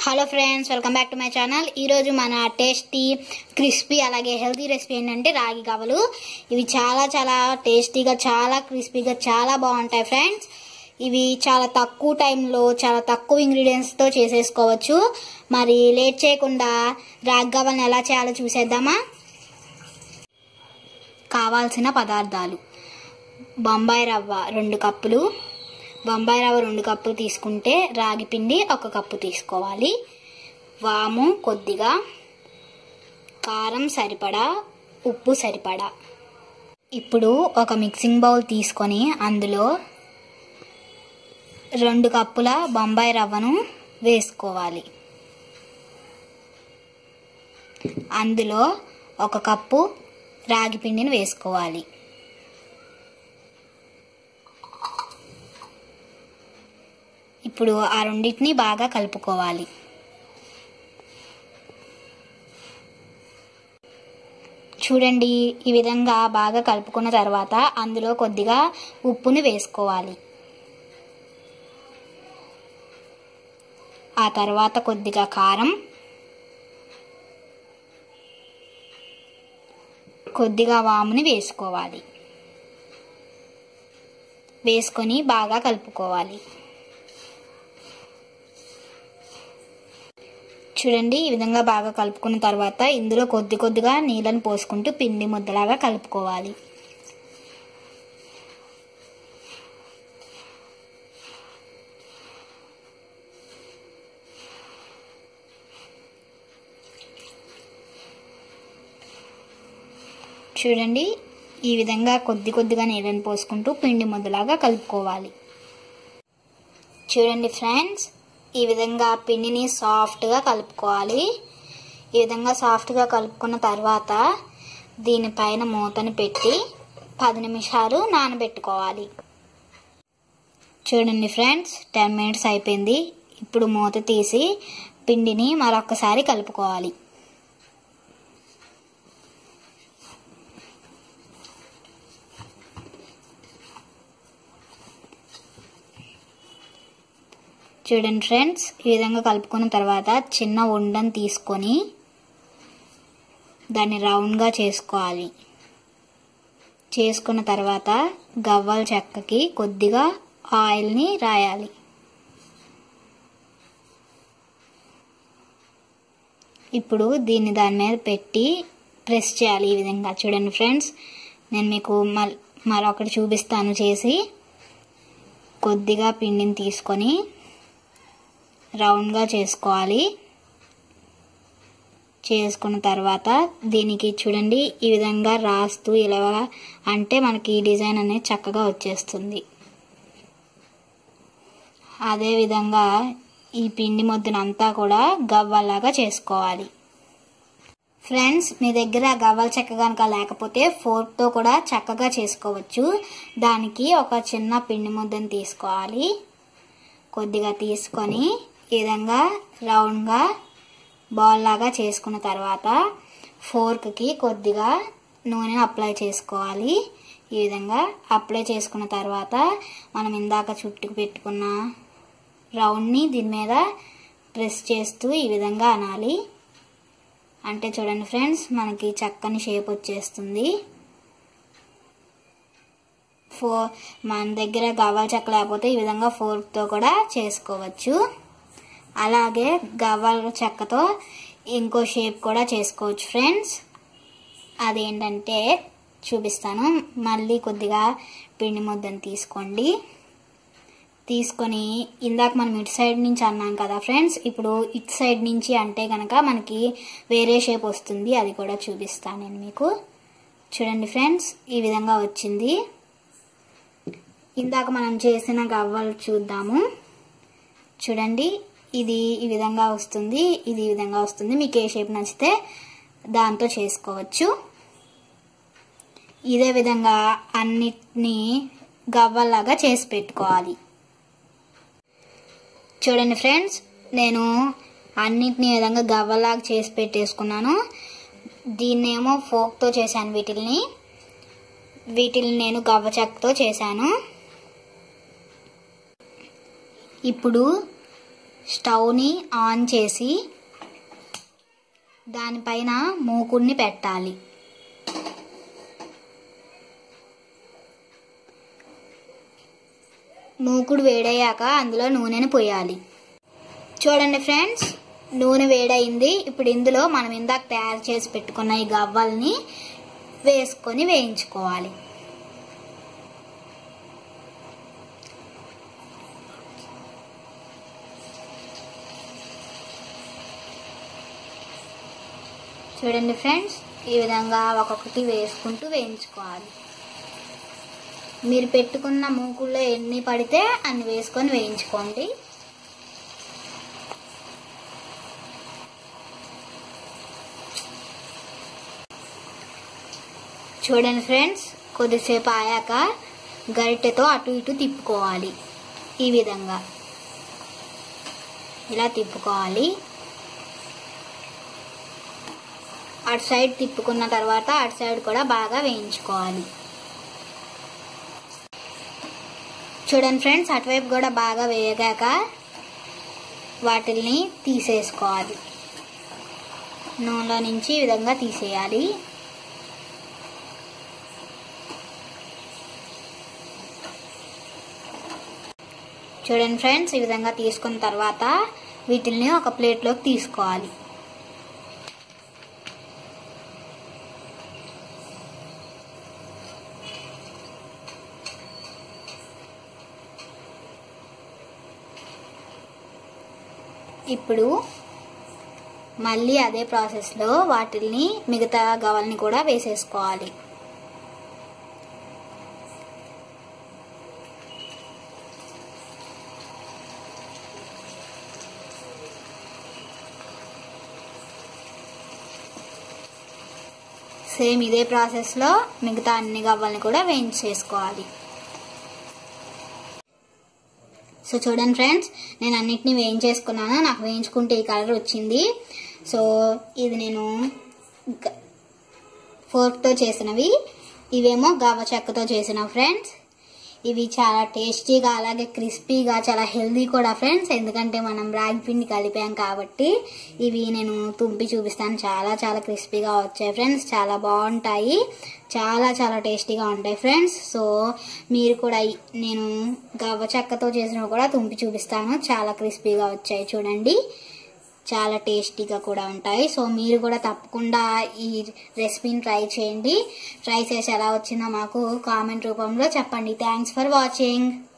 hello friends welcome back to my channel ఈరోజు మన tasty crispy అలాగే హెల్తీ రెసిపీ ఏంటంటే రాగి గవలు ఇవి చాలా చాలా టేస్టీగా చాలా క్రిస్పీగా చాలా బాగుంటాయి ఫ్రెండ్స్ ఇవి చాలా తక్కువ టైంలో చాలా తక్కువ ఇంగ్రీడియంట్స్తో చేసేసుకోవచ్చు మరి లేట్ చేయకుండా రాగి గవల్ని ఎలా చేయాలో చూసేద్దామా కావాల్సిన పదార్థాలు బొంబాయి రవ్వ రెండు కప్పులు బొంబాయి రవ్వ రెండు కప్పులు తీసుకుంటే రాగి పిండి ఒక కప్పు తీసుకోవాలి వాము కొద్దిగా కారం సరిపడా ఉప్పు సరిపడా ఇప్పుడు ఒక మిక్సింగ్ బౌల్ తీసుకొని అందులో రెండు కప్పుల బొంబాయి రవ్వను వేసుకోవాలి అందులో ఒక కప్పు రాగి పిండిని వేసుకోవాలి ఇప్పుడు ఆ రెండింటిని బాగా కలుపుకోవాలి చూడండి ఈ విధంగా బాగా కలుపుకున్న తర్వాత అందులో కొద్దిగా ఉప్పుని వేసుకోవాలి ఆ తర్వాత కొద్దిగా కారం కొద్దిగా వాముని వేసుకోవాలి వేసుకొని బాగా కలుపుకోవాలి చూడండి ఈ విధంగా బాగా కలుపుకున్న తర్వాత ఇందులో కొద్ది కొద్దిగా నీళ్ళని పోసుకుంటూ పిండి ముద్దలాగా కలుపుకోవాలి చూడండి ఈ విధంగా కొద్ది కొద్దిగా నీళ్ళని పోసుకుంటూ పిండి ముద్దలాగా కలుపుకోవాలి చూడండి ఫ్రెండ్స్ ఈ విధంగా పిండిని సాఫ్ట్గా కలుపుకోవాలి ఈ విధంగా సాఫ్ట్గా కలుపుకున్న తర్వాత దీనిపైన మూతని పెట్టి పది నిమిషాలు నానబెట్టుకోవాలి చూడండి ఫ్రెండ్స్ టెన్ మినిట్స్ అయిపోయింది ఇప్పుడు మూత తీసి పిండిని మరొకసారి కలుపుకోవాలి చూడండి ఫ్రెండ్స్ ఈ విధంగా కలుపుకున్న తర్వాత చిన్న ఉండని తీసుకొని దాన్ని రౌండ్గా చేసుకోవాలి చేసుకున్న తర్వాత గవ్వల చెక్కకి కొద్దిగా ఆయిల్ని రాయాలి ఇప్పుడు దీన్ని దాని మీద పెట్టి ప్రెస్ చేయాలి ఈ విధంగా చూడండి ఫ్రెండ్స్ నేను మీకు మరొకటి చూపిస్తాను చేసి కొద్దిగా పిండిని తీసుకొని రౌండ్గా చేసుకోవాలి చేసుకున్న తర్వాత దీనికి చూడండి ఈ విధంగా రాస్తూ ఇలా అంటే మనకి ఈ డిజైన్ అనేది చక్కగా వచ్చేస్తుంది అదే విధంగా ఈ పిండి ముద్దనంతా కూడా గవ్వలాగా చేసుకోవాలి ఫ్రెండ్స్ మీ దగ్గర గవ్వల చెక్క కనుక లేకపోతే ఫోర్క్తో కూడా చక్కగా చేసుకోవచ్చు దానికి ఒక చిన్న పిండి ముద్దను తీసుకోవాలి కొద్దిగా తీసుకొని ఈ విధంగా రౌండ్గా బాల్ లాగా చేసుకున్న తర్వాత ఫోర్క్కి కొద్దిగా నూనె అప్లై చేసుకోవాలి ఈ విధంగా అప్లై చేసుకున్న తర్వాత మనం ఇందాక చుట్టుకు పెట్టుకున్న రౌండ్ని దీని మీద ప్రెస్ చేస్తూ ఈ విధంగా అనాలి అంటే చూడండి ఫ్రెండ్స్ మనకి చక్కని షేప్ వచ్చేస్తుంది ఫో మన దగ్గర గవ్వల చెక్క లేకపోతే ఈ విధంగా ఫోర్క్తో కూడా చేసుకోవచ్చు అలాగే గవ్వల చెక్కతో ఇంకో షేప్ కూడా చేసుకోవచ్చు ఫ్రెండ్స్ అదేంటంటే చూపిస్తాను మళ్ళీ కొద్దిగా పిండి ముద్దను తీసుకోండి తీసుకొని ఇందాక మనం ఇటు సైడ్ నుంచి అన్నాం కదా ఫ్రెండ్స్ ఇప్పుడు ఇటు సైడ్ నుంచి అంటే కనుక మనకి వేరే షేప్ వస్తుంది అది కూడా చూపిస్తాను నేను మీకు చూడండి ఫ్రెండ్స్ ఈ విధంగా వచ్చింది ఇందాక మనం చేసిన గవ్వలు చూద్దాము చూడండి ఇది ఈ విధంగా వస్తుంది ఇది ఈ విధంగా వస్తుంది మీకు ఏ షేప్ నచ్చితే దాంతో చేసుకోవచ్చు ఇదే విధంగా అన్నిటినీ గవ్వల్లాగా చేసి పెట్టుకోవాలి చూడండి ఫ్రెండ్స్ నేను అన్నిటిని ఈ విధంగా గవ్వలాగా చేసి పెట్టేసుకున్నాను దీన్నేమో ఫోక్తో చేశాను వీటిల్ని వీటిని నేను గవ్వ చెక్కతో చేశాను ఇప్పుడు స్టవ్ని ఆన్ చేసి దానిపైన మూకుడిని పెట్టాలి మూకుడు వేడయ్యాక అందులో నూనెని పోయాలి చూడండి ఫ్రెండ్స్ నూనె వేడైంది ఇప్పుడు ఇందులో మనం ఇందాక తయారు చేసి పెట్టుకున్న ఈ గవ్వల్ని వేసుకొని వేయించుకోవాలి చూడండి ఫ్రెండ్స్ ఈ విధంగా ఒక్కొక్కటి వేసుకుంటూ వేయించుకోవాలి మీరు పెట్టుకున్న మూకుల్లో ఎన్ని పడితే అన్ని వేసుకొని వేయించుకోండి చూడండి ఫ్రెండ్స్ కొద్దిసేపు ఆయాక గరిటెతో అటు ఇటు తిప్పుకోవాలి ఈ విధంగా ఇలా తిప్పుకోవాలి అటు సైడ్ తిప్పుకున్న తర్వాత అటు సైడ్ కూడా బాగా వేయించుకోవాలి చూడండి ఫ్రెండ్స్ అటువైపు కూడా బాగా వేయగాక వాటిల్ని తీసేసుకోవాలి నూనెలో నుంచి ఈ విధంగా తీసేయాలి చూడండి ఫ్రెండ్స్ ఈ విధంగా తీసుకున్న తర్వాత వీటిల్ని ఒక ప్లేట్లోకి తీసుకోవాలి ఇప్పుడు మళ్ళీ అదే ప్రాసెస్లో వాటిల్ని మిగతా గవల్ని కూడా వేసేసుకోవాలి సేమ్ ఇదే ప్రాసెస్లో మిగతా అన్ని గవ్వల్ని కూడా వేయించేసుకోవాలి సో చూడండి ఫ్రెండ్స్ నేను అన్నిటిని వేయించేసుకున్నాను నాకు వేయించుకుంటే ఈ కలర్ వచ్చింది సో ఇది నేను ఫోర్క్తో చేసినవి ఇవేమో గవ్వ చెక్కతో చేసిన ఫ్రెండ్స్ ఇవి చాలా టేస్టీగా అలాగే క్రిస్పీగా చాలా హెల్దీ కూడా ఫ్రెండ్స్ ఎందుకంటే మనం రాగి పిండి కలిపాం కాబట్టి ఇవి నేను తుంపి చూపిస్తాను చాలా చాలా క్రిస్పీగా వచ్చాయి ఫ్రెండ్స్ చాలా బాగుంటాయి చాలా చాలా టేస్టీగా ఉంటాయి ఫ్రెండ్స్ సో మీరు కూడా ఈ- నేను గవ్వ చెక్కతో చేసినవి కూడా తుంపి చూపిస్తాను చాలా క్రిస్పీగా వచ్చాయి చూడండి చాలా టేస్టీగా కూడా ఉంటాయి సో మీరు కూడా తప్పకుండా ఈ రెసిపీని ట్రై చేయండి ట్రై చేసి ఎలా వచ్చిందో మాకు కామెంట్ రూపంలో చెప్పండి థ్యాంక్స్ ఫర్ వాచింగ్